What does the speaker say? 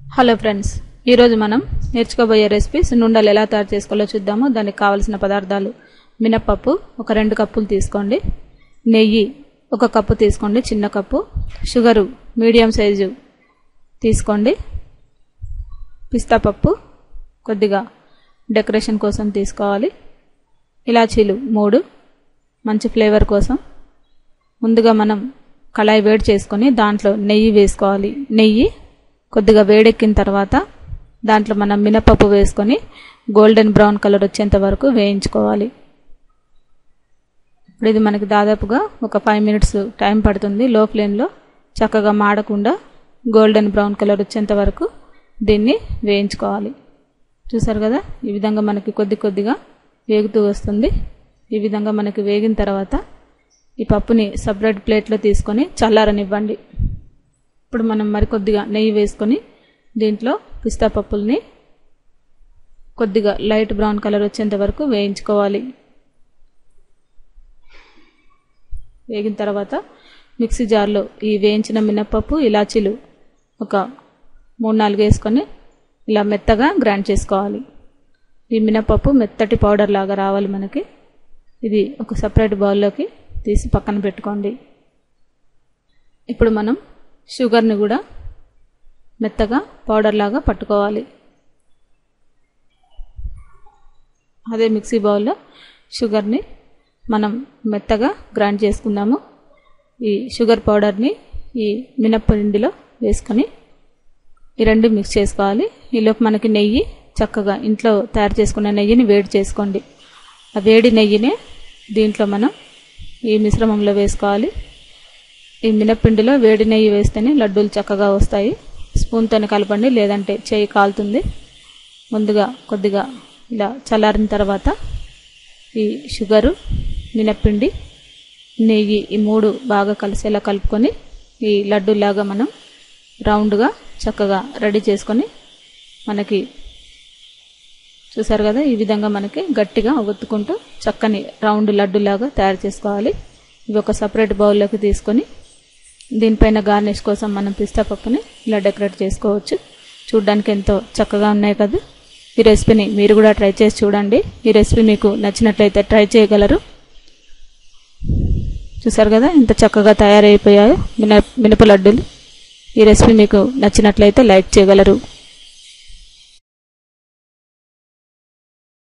hello friends ఈరోజు మనం నేర్చుకోబోయే recipe సున్నుండలు ఎలా తయారు చేసుకోవాలో చూద్దాము దానికి కావలసిన పదార్థాలు మినప్పప్పు ఒక రెండు కప్పులు తీసుకోండి నెయ్యి ఒక కప్పు తీసుకోండి చిన్న కప్పు షుగరు మీడియం సైజు తీసుకోండి పిస్తా పప్పు కొద్దిగా డెకరేషన్ కోసం తీసుకోవాలి ఇలాచీలు మూడు మంచి ఫ్లేవర్ కోసం ముందుగా మనం కళాయి వేడి చేసుకొని దాంట్లో నెయ్యి వేసుకోవాలి నెయ్యి కొద్దిగా వేడెక్కిన తర్వాత దాంట్లో మనం మినపప్పు వేసుకొని గోల్డెన్ బ్రౌన్ కలర్ వచ్చేంత వరకు వేయించుకోవాలి ఇప్పుడు ఇది మనకి దాదాపుగా ఒక ఫైవ్ మినిట్స్ టైం పడుతుంది లో ఫ్లేమ్లో చక్కగా మాడకుండా గోల్డెన్ బ్రౌన్ కలర్ వచ్చేంత వరకు దీన్ని వేయించుకోవాలి చూసారు కదా ఈ విధంగా మనకి కొద్ది కొద్దిగా వేగుతూ వస్తుంది ఈ విధంగా మనకి వేగిన తర్వాత ఈ పప్పుని సపరేట్ ప్లేట్లో తీసుకొని చల్లారనివ్వండి ఇప్పుడు మనం మరికొద్దిగా నెయ్యి వేసుకొని దీంట్లో పిస్తా పప్పుల్ని కొద్దిగా లైట్ బ్రౌన్ కలర్ వచ్చేంత వరకు వేయించుకోవాలి వేగిన తర్వాత మిక్సీ జార్లో ఈ వేయించిన మినప్పప్పు ఇలాచీలు ఒక మూడు నాలుగు వేసుకొని ఇలా మెత్తగా గ్రైండ్ చేసుకోవాలి ఈ మినపప్పు మెత్తటి పౌడర్ లాగా రావాలి మనకి ఇది ఒక సపరేట్ బౌల్లోకి తీసి పక్కన పెట్టుకోండి ఇప్పుడు మనం షుగర్ని కూడా మెత్తగా పౌడర్ లాగా పట్టుకోవాలి అదే మిక్సీ బౌల్లో షుగర్ని మనం మెత్తగా గ్రైండ్ చేసుకుందాము ఈ షుగర్ పౌడర్ని ఈ మినప్పిండిలో వేసుకొని ఈ రెండు మిక్స్ చేసుకోవాలి ఈలోపు మనకి నెయ్యి చక్కగా ఇంట్లో తయారు చేసుకున్న నెయ్యిని వేడి చేసుకోండి ఆ వేడి నెయ్యిని దీంట్లో మనం ఈ మిశ్రమంలో వేసుకోవాలి ఈ మినప్పిండిలో వేడి నెయ్యి వేస్తేనే లడ్డూలు చక్కగా వస్తాయి స్పూన్తో కలపండి లేదంటే చేయి కాలుతుంది ముందుగా కొద్దిగా ఇలా చల్లారిన తర్వాత ఈ షుగరు మినప్పిండి నెయ్యి ఈ మూడు బాగా కలిసేలా కలుపుకొని ఈ లడ్డూలాగా మనం రౌండ్గా చక్కగా రెడీ చేసుకొని మనకి చూసారు కదా ఈ విధంగా మనకి గట్టిగా ఒత్తుకుంటూ చక్కని రౌండ్ లడ్డులాగా తయారు చేసుకోవాలి ఇవి ఒక సపరేట్ బౌల్లోకి తీసుకొని దీనిపైన గార్నిష్ కోసం మనం పిస్తా పప్పుని ఇలా డెకరేట్ చేసుకోవచ్చు చూడ్డానికి ఎంతో చక్కగా ఉన్నాయి కదా ఈ రెసిపీని మీరు కూడా ట్రై చేసి చూడండి ఈ రెసిపీ మీకు నచ్చినట్లయితే ట్రై చేయగలరు చూసారు కదా ఎంత చక్కగా తయారైపోయాయో మిన మినప లడ్డూలు ఈ రెసిపీ మీకు నచ్చినట్లయితే లైక్ చేయగలరు